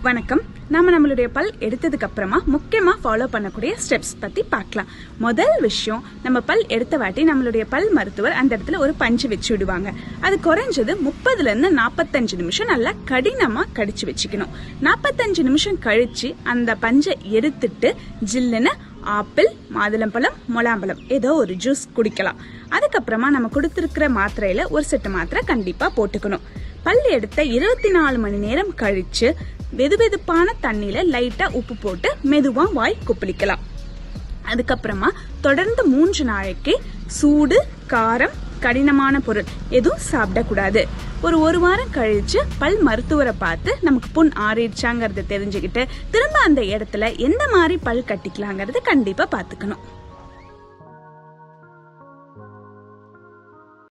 வணக்கம் நாம நம்மளுடைய பல் எடுத்ததுக்கு அப்புறமா முக்கியமா ஃபாலோ பண்ணக்கூடிய ஸ்டெப்ஸ் பத்தி பார்க்கலாம் முதல் விஷயம் நம்ம பல் எடுத்த வாட்டி நம்மளுடைய பல் மருத்துவர் அந்த இடத்துல ஒரு பஞ்சு வச்சு விடுவாங்க அது குறைஞ்சது முப்பதுல இருந்து நாற்பத்தஞ்சு நிமிஷம் நல்லா கடினமா கடிச்சு வச்சுக்கணும் நாற்பத்தஞ்சு நிமிஷம் கழிச்சு அந்த பஞ்சை எடுத்துட்டு ஜில்லுன்னு ஆப்பிள் மாதுளம்பழம் முலாம்பழம் ஏதோ ஒரு ஜூஸ் குடிக்கலாம் அதுக்கப்புறமா நம்ம கொடுத்துருக்கிற மாத்திரையில ஒரு செட்டு மாத்திரை கண்டிப்பா போட்டுக்கணும் பல் எடுத்த இருபத்தி நாலு மணி நேரம் கழிச்சு வெதுவெதுப்பான தண்ணியில லைட்டா உப்பு போட்டு மெதுவா வாய் குப்பளிக்கலாம் அதுக்கப்புறமா தொடர்ந்து மூன்று நாளைக்கு சூடு காரம் கடினமான பொருள் எதுவும் சாப்பிடக்கூடாது ஒரு ஒரு வாரம் கழிச்சு பல் மருத்துவரை பார்த்து நமக்கு புண் ஆறிடுச்சாங்கிறத தெரிஞ்சுக்கிட்டு திரும்ப அந்த இடத்துல எந்த மாதிரி பல் கட்டிக்கலாங்கிறத கண்டிப்பா பாத்துக்கணும்